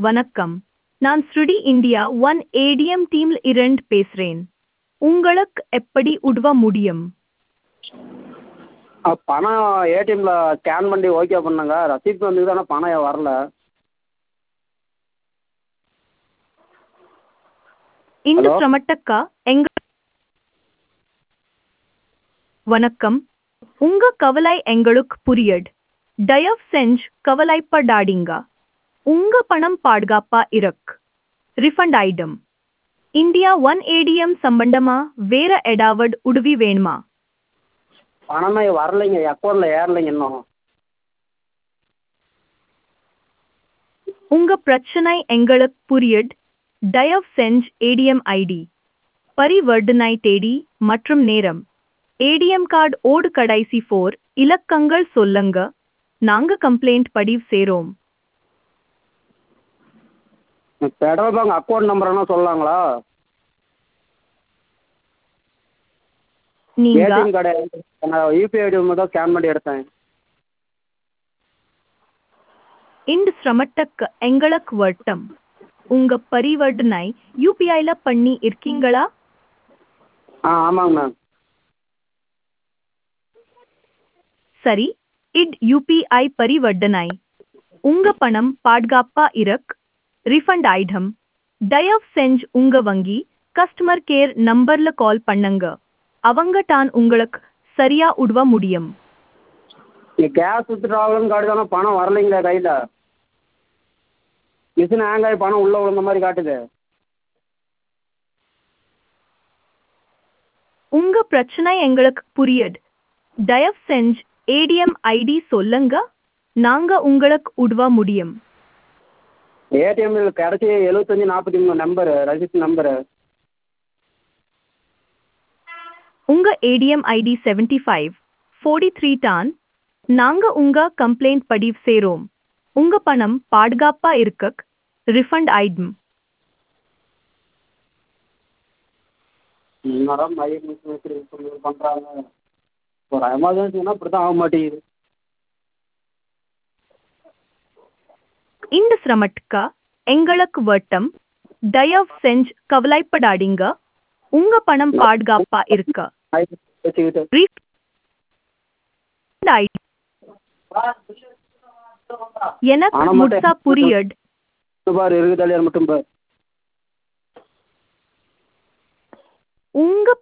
வணக்கம் நான் ஸ்ருடி இந்தியா ஒன் ஏடிஎம் டீம்ல இருந்து பேசுறேன் உங்களுக்கு எப்படி உதவ முடியும் ஆ பணம் ஏடிஎம்மில் ஸ்கேன் பண்ணி ஓகே பண்ணேங்க ரசீப்ட் வந்தது ஆனால் பணம் வரல இந்த Hello? சிரமத்துக்கு எங்க வணக்கம் உங்க கவலை எங்களுக்கு புரியுது தயவு செஞ்சு கவலைப்படாதீங்க உங்க பணம் பாதுகாப்பா இருக்கு ரிஃபண்ட் ஆயிடும் இந்தியா ஒன் ஏடிஎம் சம்பந்தமா வேற ஏதாவது உதவி வேணுமா பணமே வரலைங்க அக்கௌண்ட்டில் ஏறலைங்க இன்னும் உங்க பிரச்சனை எங்களுக்கு புரியுது தயவு செஞ்சு ஏடிஎம் ஐடி பரிவர்த்தனை தேதி மற்றும் நேரம் ஏடிஎம் கார்டு ஓடு கடைசி ஃபோர் இலக்கங்கள் சொல்லுங்க நாங்க கம்ப்ளைண்ட் பதிவு செய்றோம் ஃபெடரல் பேங்க் அக்கௌண்ட் நம்பர் என்ன சொல்லலாங்களா நீங்க ஏடிஎம் கார்டு நான் யூபிஐ ஐடி தான் ஸ்கேன் பண்ணி எடுத்தேன் இந்த சிரமத்துக்கு எங்களுக்கு வட்டம் உங்க பரிவர்த்தனை யூபிஐல பண்ணி இருக்கீங்களா ஆ ஆமாங்க மேம் சரி இட் யூபிஐ பரிவர்த்தனை உங்க பணம் பாதுகாப்பா இருக்கு ரிஃபண்ட் ஆயிடும் தயவு செஞ்சு உங்க வங்கி கஸ்டமர் கேர் நம்பர்ல கால் பண்ணுங்க அவங்க தான் உங்களுக்கு சரியா உதவ முடியும் இங்கே கேஷ் வித்ட்ராவல்னு காட்டுது ஆனால் பணம் வரலைங்களே கையில் மிஷின் ஹேங் ஆகி பணம் உள்ளே விழுந்த மாதிரி காட்டுது உங்க பிரச்சனை எங்களுக்கு புரியுது தயவு செஞ்சு ஏடிஎம் ஐடி சொல்லுங்க நாங்க உங்களுக்கு உதவ முடியும் ஏடிஎம்மில் கடைசி எழுபத்தஞ்சி நாற்பத்தி மூணு நம்பரு ரஜிஸ்டர் நம்பரு உங்க ATM ID seventy five forty three தான் நாங்க உங்க கம்ப்ளைண்ட் பதிவு செய்றோம் உங்க பணம் பாதுகாப்பா இருக்க ரிஃபண்ட் ஆயிடும் மேடம் மயிர் மிஷின் வச்சு இப்படி பண்ணுறாங்க ஒரு எமர்ஜென்சினா இப்படி தான் ஆக மாட்டேங்குது இந்த சிரமத்துக்கு எங்களுக்கு வட்டம் தயவு செஞ்சு கவலைப்படாதீங்க உங்க பணம் பாதுகாப்பா இருக்க மயிர் வச்சுக்கிட்டு refund ஆயிடும். எனக்கு ஆனா மட்டும் முழுசா புரியுது பாரு இருக்குது மட்டும் பாரு உங்க